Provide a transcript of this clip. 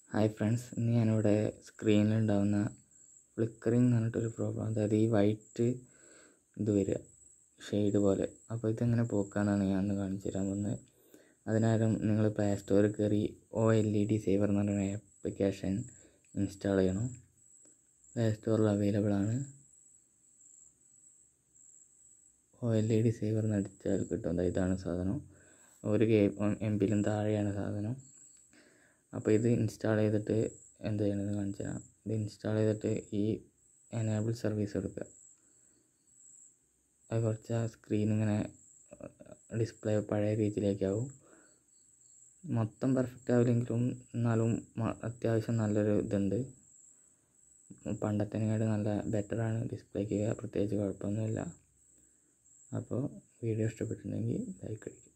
hi friends ഇന്ന് ഞാനിവിടെ സ്ക്രീനിലുണ്ടാവുന്ന flickering എന്ന് പറഞ്ഞിട്ടൊരു പ്രോബ്ലം അതായത് ഈ വൈറ്റ് ഇത് വരിക ഷെയ്ഡ് പോലെ അപ്പോൾ ഇതെങ്ങനെ പോക്കാന്നാണ് ഞാൻ ഇന്ന് കാണിച്ചു തരാൻ പോകുന്നത് അതിനാലും നിങ്ങൾ പ്ലേ സ്റ്റോറിൽ കയറി O L E D saver എന്ന് പറയുന്ന ആപ്ലിക്കേഷൻ ഇൻസ്റ്റാൾ ചെയ്യണം പ്ലേ സ്റ്റോറിൽ അവൈലബിൾ ആണ് O L E D saver എന്ന് അടിച്ചാൽ കിട്ടും ദാ ഇതാണ് സാധനം ഒരു കെ എം പിയിലും താഴെയാണ് സാധനം അപ്പോൾ ഇത് ഇൻസ്റ്റാൾ ചെയ്തിട്ട് എന്ത് ചെയ്യണമെന്ന് കാണിച്ചു തരാം ഇത് ഇൻസ്റ്റാൾ ചെയ്തിട്ട് ഈ എനേബിൾ സർവീസ് എടുക്കുക അത് കുറച്ച് ആ സ്ക്രീൻ ഇങ്ങനെ ഡിസ്പ്ലേ പഴയ രീതിയിലേക്കാവും മൊത്തം പെർഫെക്റ്റ് ആവില്ലെങ്കിലും എന്നാലും അത്യാവശ്യം നല്ലൊരു ഇതുണ്ട് പണ്ടത്തേക്കാട് നല്ല ബെറ്ററാണ് ഡിസ്പ്ലേക്ക് പ്രത്യേകിച്ച് കുഴപ്പമൊന്നുമില്ല അപ്പോൾ വീഡിയോ ഇഷ്ടപ്പെട്ടിട്ടുണ്ടെങ്കിൽ ലൈക്ക് അടിക്കുക